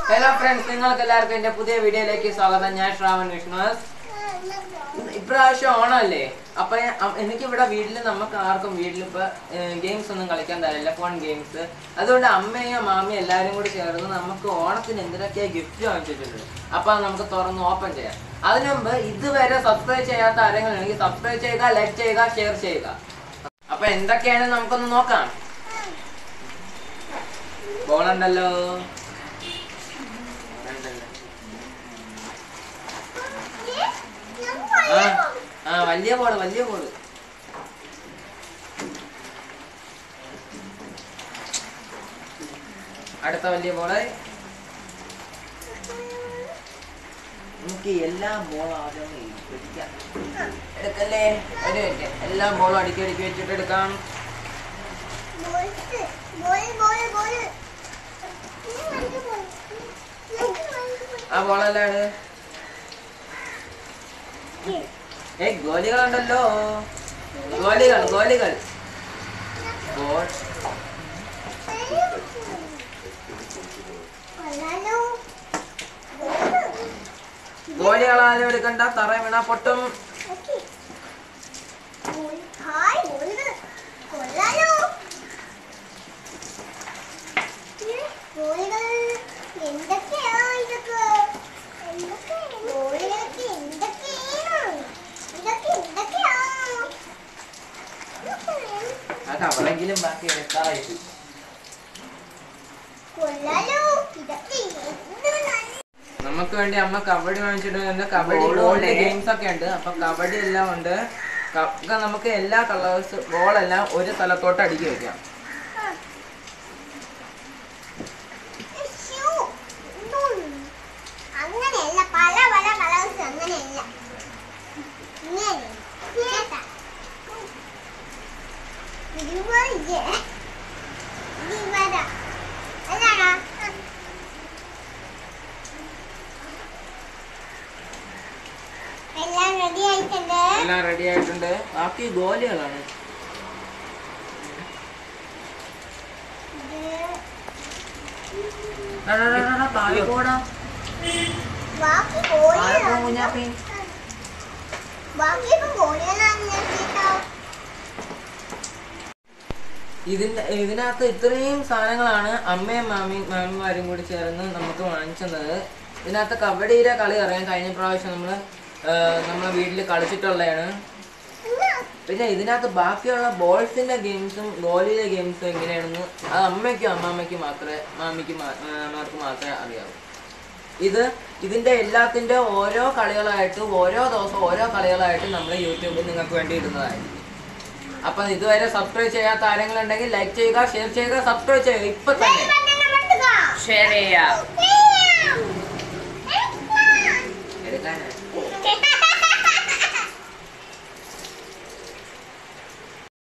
Hello friends നിങ്ങൾക്ക് എല്ലാവർക്കും എന്റെ പുതിയ വീഡിയോയിലേക്ക് സ്വാഗതം ഞാൻ ശ്രാവൺ വിഷ്ണുസ് ഇപ്രാവശ്യം ഓണമല്ലേ അപ്പൊ ഞാൻ- അ- എനിക്കിവിടെ വീട്ടിൽ നമുക്ക് ആർക്കും വീട്ടിൽ ഇപ്പൊ ഗെയിംസ് ഒന്നും കളിക്കാൻ തരില്ല ഫോൺ ഗെയിംസ് അതുകൊണ്ട് അമ്മയും മാമിയും എല്ലാവരും കൂടി ചേർന്ന് നമുക്ക് ഓണത്തിന് എന്തിനൊക്കെ ഗിഫ്റ്റ് വാങ്ങിച്ചിട്ടുണ്ട് അപ്പൊ അത് നമുക്ക് തുറന്ന് ഓപ്പൺ ചെയ്യാം അതിനു മുമ്പ് ഇതുവരെ സബ്സ്ക്രൈബ് ചെയ്യാത്ത ആരെങ്കിലും ഉണ്ടെങ്കിൽ സബ്സ്ക്രൈബ് ചെയ്യുക ലൈക്ക് ചെയ്യുക ഷെയർ ചെയ്യുക അപ്പൊ എന്തൊക്കെയാണ് നമുക്കൊന്ന് നോക്കാം ബോളുണ്ടല്ലോ ഉണ്ടല്ലോ. ആ ആ വലിയ ബോള് വലിയ ബോള് അടുത്ത വലിയ ബോള് നമുക്ക് എല്ലാ ബോളും ആദ്യം പിടിക്കാം എടുക്കല്ലേ ഒരു മിനിറ്റ് എല്ലാ ബോളും അടുക്കി അടുക്കി വെച്ചിട്ട് എടുക്കാം ആ ബോളെല്ലാം ഇട് ഏ ഗോലികളുണ്ടല്ലോ ഗോലികൾ ഗോലികൾ ബോൾ ഗോലികൾ ആദ്യം എടുക്കണ്ട തറ വീണ പൊട്ടും എന്തൊക്കെയാ ഇതൊക്കെ കോഴികളൊക്കെ എന്തൊക്കെയാണ് ഇതൊക്കെ എന്തൊക്കെയാ ആ കവറെങ്കിലും ബാക്കി എടുക്കാറായിട്ട് കൊള്ളാലോ ഇതൊക്കെ എന്ത് നല്ല നമുക്ക് വേണ്ടി അമ്മ കബഡി വാങ്ങിച്ചിട്ടുണ്ട് കബഡി ബോളും ബോളിന്റെ ഉണ്ട്. ഗെയിംസ് ഒക്കെ ഉണ്ട് അപ്പൊ കബഡി എല്ലാം ഉണ്ട് ക- ഒക്കെ നമുക്ക് എല്ലാ കളേഴ്സ് ബോളെല്ലാം ഒരു സ്ഥലത്തോട്ട് അടുക്കി വെക്കാം ശ്ശോ, ഉം. അങ്ങനെയല്ല പല പല കളേഴ്സ് അങ്ങനെയല്ല ഇങ്ങനെ കേട്ടാ ഇതുപോലെ ഇതുപോലെ അല്ലാടാ എല്ലാം റെഡി ആയിട്ടുണ്ട് എല്ലാം റെഡി ആയിട്ടുണ്ട് ബാക്കി ഗോലികളാണ് ഇത് ഡാ, ഡാ, ഡാ, ഡാ, ഡാ, താഴെ പോടാ. ബാക്കി താഴെ പോ, കോഴികളാണ് കുഞ്ഞാപ്പി. ബാക്കി ഇപ്പം കോഴികളാണ് ഞാൻ കേട്ടോ ഇതിന്റെ ഇതിനകത്ത് ഇത്രയും സാധനങ്ങളാണ് അമ്മയും മാമിയും മാമിമാരും കൂടി ചേർന്ന് നമുക്ക് വാങ്ങിച്ചത് ഇതിനകത്ത് കബഡിയുടെ കളി അറിയാൻ കഴിഞ്ഞ പ്രാവശ്യം നമ്മള് ആ, നമ്മളെ വീട്ടിൽ കളിച്ചിട്ടുള്ളതാണ് പിന്നെ ഇതിനകത്ത് ബാക്കിയുള്ള ബോൾസിന്റെ ഗെയിംസും ഗോലിയുടെ ഗെയിംസും എങ്ങനെയാണെന്ന് അത് അമ്മയ്ക്കും അമ്മാമ്മയ്ക്കും മാത്രമേ മാമിക്ക് മാർക്ക് മാത്രമേ അറിയാവൂ ഇത് ഇതിന്റെ എല്ലാത്തിന്റെ ഓരോ കളികളായിട്ട് ഓരോ ദിവസം ഓരോ കളികളായിട്ട് നമ്മൾ യൂട്യൂബിൽ നിങ്ങൾക്ക് വേണ്ടി ഇടുന്നതായിരിക്കും അപ്പൊ ഇതുവരെ സബ്സ്ക്രൈബ് ചെയ്യാത്ത ആരെങ്കിലും ഉണ്ടെങ്കിൽ ലൈക്ക് ചെയ്യുക ഷെയർ ചെയ്യുക സബ്സ്ക്രൈബ് ചെയ്യുക ഇപ്പൊ തന്നെ ഷെയർ ചെയ്യാം Yeah.